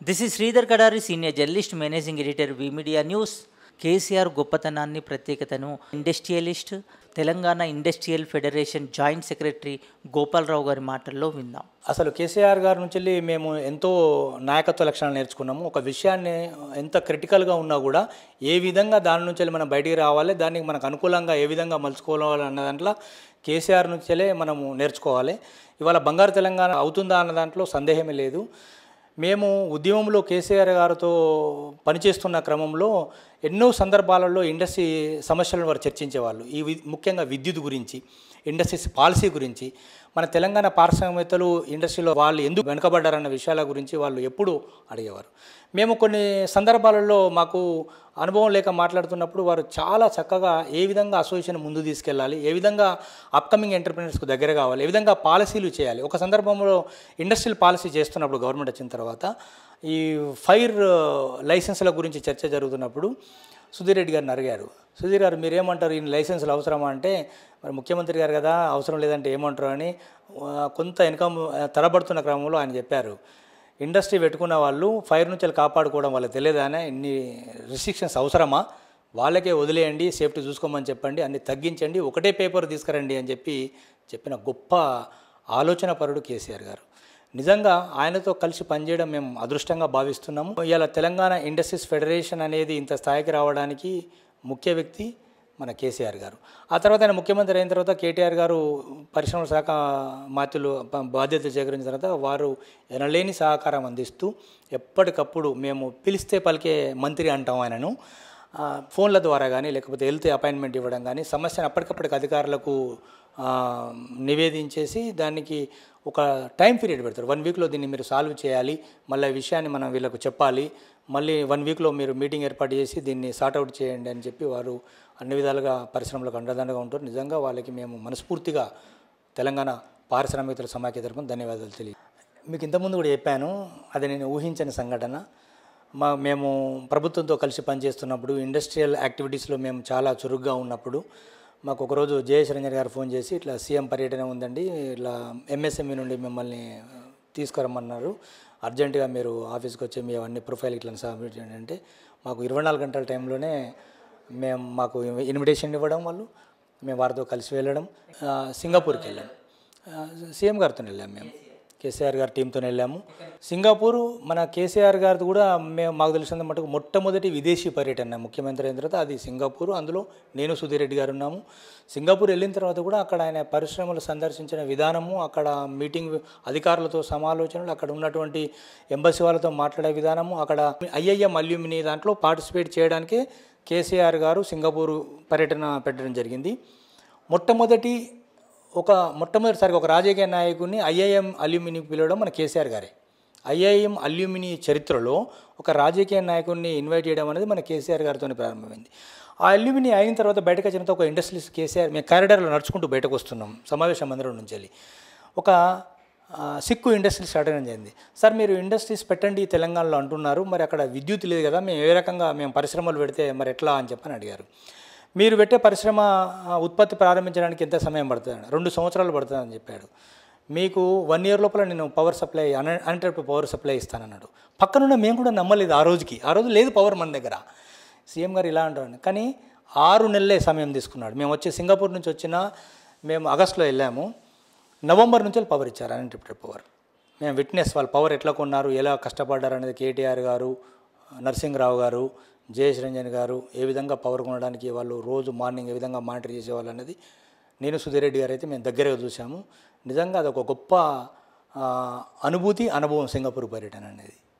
this is Sridhar Kadari senior journalist managing editor V media news KCR గొప్పతనాన్ని ప్రత్యేకతను industrialist Telangana industrial federation joint secretary Gopalarao గారి మాటల్లో విందాం అసలు కేసీఆర్ గారి నుంచి వెళ్ళి మేము ఎంతో నాయకత్వ లక్షణాలు నేర్చుకున్నాము ఒక విషయాన్ని ఎంత క్రిటికల్గా ఉన్నా కూడా ఏ విధంగా దాని నుంచి వెళ్ళి మనం బయటికి రావాలి దానికి మనకు అనుకూలంగా ఏ విధంగా మలుచుకోవాలి అన్న దాంట్లో కేసీఆర్ నుంచి వెళ్ళే మనము నేర్చుకోవాలి ఇవాళ బంగారు తెలంగాణ అవుతుందా అన్న దాంట్లో సందేహమే లేదు మేము ఉద్యమంలో కేసీఆర్ గారితో పనిచేస్తున్న క్రమంలో ఎన్నో సందర్భాలలో ఇండస్ట్రీ సమస్యలను వారు చర్చించేవాళ్ళు ఈ వి- ముఖ్యంగా విద్యుత్ గురించి ఇండస్ట్రీస్ పాలసీ గురించి మన తెలంగాణ పారిశ్రామికవేత్తలు ఇండస్ట్రీలో వాళ్ళు ఎందుకు వెనుకబడ్డారన్న విషయాల గురించి వాళ్ళు ఎప్పుడూ అడిగేవారు మేము కొన్ని సందర్భాలలో మాకు అనుభవం లేక మాట్లాడుతున్నప్పుడు వారు చాలా చక్కగా ఏ విధంగా అసోసియేషన్ ముందు తీసుకెళ్ళాలి ఏ విధంగా అప్కమింగ్ ఎంటర్ప్రినర్స్కు దగ్గర కావాలి ఏ విధంగా పాలసీలు చేయాలి ఒక సందర్భంలో ఇండస్ట్రియల్ పాలసీ చేస్తున్నప్పుడు గవర్నమెంట్ వచ్చిన తర్వాత ఈ ఫైర్ లైసెన్స్ల గురించి చర్చ జరుగుతున్నప్పుడు సుధీర్ రెడ్డి గారిని అడిగారు సుధీర్ గారు మీరేమంటారు ఈ లైసెన్సులు అవసరమా అంటే మరి ముఖ్యమంత్రి గారు కదా అవసరం లేదంటే ఏమంటారు అని ఆ, కొంత ఇన్కమ్ తరబడుతున్న క్రమంలో ఆయన చెప్పారు ఇండస్ట్రీ పెట్టుకున్న వాళ్ళు ఫైర్ నుంచి వెళ్ళి కాపాడుకోవడం వాళ్ళకి తెలియదానే ఇన్ని రిస్ట్రిక్షన్స్ అవసరమా వాళ్ళకే వదిలేయండి సేఫ్టీ చూసుకోమని చెప్పండి అన్ని తగ్గించండి ఒకటే పేపర్ తీసుకురండి అని చెప్పి చెప్పిన గొప్ప ఆలోచన పరుడు కేసీఆర్ గారు నిజంగా ఆయనతో కలిసి పనిచేయడం మేము అదృష్టంగా భావిస్తున్నాము ఇవాళ తెలంగాణ ఇండస్ట్రీస్ ఫెడరేషన్ అనేది ఇంత స్థాయికి రావడానికి ముఖ్య వ్యక్తి మన కేసీఆర్ గారు ఆ తర్వాత ఆయన ముఖ్యమంత్రి అయిన తర్వాత కేటీఆర్ గారు పరిశ్రమల శాఖ మాత్రులు బ- బాధ్యతలు చేకరించిన తర్వాత వారు ఎనలేని సహకారం అందిస్తూ ఎప్పటికప్పుడు మేము పిలిస్తే పలికే మంత్రి అంటాం ఆయనను ఆ, ఫోన్ల ద్వారా కానీ లేకపోతే హెల్త్ అపాయింట్మెంట్ ఇవ్వడం కానీ సమస్యను అప్పటికప్పటికి అధికారులకు ఆ, నివేదించేసి దానికి ఒక టైం పీరియడ్ పెడతారు వన్ వీక్లో దీన్ని మీరు సాల్వ్ చేయాలి మళ్ళీ ఈ విషయాన్ని మనం వీళ్ళకు చెప్పాలి మళ్ళీ వన్ వీక్లో మీరు మీటింగ్ ఏర్పాటు చేసి దీన్ని సార్ట్అవుట్ చేయండి అని చెప్పి వారు అన్ని విధాలుగా పరిశ్రమలకు అండదండగా ఉంటారు నిజంగా వాళ్ళకి మేము మనస్ఫూర్తిగా తెలంగాణ పారిశ్రామికతల సమాఖ్య తరపున ధన్యవాదాలు తెలియ మీకు ఇంతకుముందు కూడా చెప్పాను అది నేను ఊహించని సంఘటన మా మేము ప్రభుత్వంతో కలిసి పనిచేస్తున్నప్పుడు ఇండస్ట్రియల్ యాక్టివిటీస్లో మేము చాలా చురుగ్గా ఉన్నప్పుడు మాకు ఒకరోజు జయేష్ రంజన్ గారు ఫోన్ చేసి ఇట్లా సీఎం పర్యటన ఉందండి ఇట్లా ఎంఎస్ఎంఈ నుండి మిమ్మల్ని తీసుకురమ్మన్నారు అర్జెంటుగా మీరు ఆఫీస్కి వచ్చి మీ అవన్నీ ప్రొఫైల్ ఇట్లా సబ్మిట్ చేయండి అంటే మాకు ఇరవై నాలుగు గంటల టైంలోనే మేము మాకు ఇన్విటేషన్ ఇవ్వడం వాళ్ళు మేము వారితో కలిసి వెళ్ళడం ఆ, సింగపూర్కి వెళ్ళాం ఆ, సీఎం గారితో వెళ్ళాం మేము కేసీఆర్ గారి టీంతో వెళ్ళాము సింగపూర్ మన కేసీఆర్ గారిది కూడా మేము మాకు తెలిసినంత మటుకు మొట్టమొదటి విదేశీ పర్యటన ముఖ్యమంత్రి అయిన తర్వాత అది సింగపూర్ అందులో నేను సుధీర్ రెడ్డి గారు ఉన్నాము సింగపూర్ వెళ్ళిన తర్వాత కూడా అక్కడ ఆయన పరిశ్రమలు సందర్శించిన విధానము అక్కడ మీటింగ్ అధికారులతో సమాలోచనలు అక్కడ ఉన్నటువంటి ఎంబసీ వాళ్ళతో మాట్లాడే విధానము అక్కడ ఐఐఎం అల్యూమిని దాంట్లో పార్టిసిపేట్ చేయడానికి కేసీఆర్ గారు సింగపూర్ పర్యటన పెట్టడం జరిగింది మొట్టమొదటి ఒక మొట్టమొదటిసారిగా ఒక రాజకీయ నాయకుడిని ఐఐఎం అల్యూమిని పిలవడం మన కేసీఆర్ గారే ఐఐఎం అల్యూమిని చరిత్రలో ఒక రాజకీయ నాయకుడిని ఇన్వైట్ చేయడం అనేది మన కేసీఆర్ గారితోనే ప్రారంభమైంది ఆ అల్యూమిని అయిన తర్వాత బయటకు వచ్చిన తర్వాత ఒక ఇండస్ట్రీస్ కేసీఆర్ మేము కారిడార్లో నడుచుకుంటూ బయటకు వస్తున్నాం సమావేశ మందిరం నుంచి వెళ్ళి ఒక ఆ, సిక్కు ఇండస్ట్రీస్ స్టార్ట్ అయిన జరిగింది సార్ మీరు ఇండస్ట్రీస్ పెట్టండి తెలంగాణలో అంటున్నారు మరి అక్కడ విద్యుత్ లేదు కదా మేము ఏ రకంగా మేము పరిశ్రమలు పెడితే మరి ఎట్లా అని చెప్పని అడిగారు మీరు పెట్టే పరిశ్రమ ఆ, ఉత్పత్తి ప్రారంభించడానికి ఎంత సమయం పడుతుంది రెండు సంవత్సరాలు పడుతుందని చెప్పాడు మీకు వన్ ఇయర్ లోపల నేను power supply un uninterrupted power supply ఇస్తానన్నాడు పక్కనున్న మేము కూడా నమ్మలేదు ఆ రోజుకి ఆ రోజు లేదు పవర్ మన దగ్గర సీఎం గారు ఇలా అంటారు కానీ ఆరు నెలలే సమయం తీసుకున్నాడు మేము వచ్చి సింగపూర్ నుంచి వచ్చిన మేము ఆగస్టులో వెళ్ళాము నవంబర్ నుంచి వాళ్ళు పవర్ ఇచ్చారు అన్ఇంటరప్టెడ్ పవర్ మేము విట్నెస్ వాళ్ళు పవర్ ఎట్లా కొన్నారు ఎలా కష్టపడ్డారు అనేది కేటీఆర్ గారు నరసింహరావు గారు జయేష్ రంజన్ గారు ఏ విధంగా పవర్ కొనడానికి వాళ్ళు రోజు మార్నింగ్ ఏ విధంగా మానిటర్ చేసేవాళ్ళు అనేది నేను సుధీర్ రెడ్డి గారు అయితే మేము దగ్గరగా చూసాము నిజంగా అదొక గొప్ప ఆ, అనుభూతి అనుభవం సింగపూర్ పర్యటన అనేది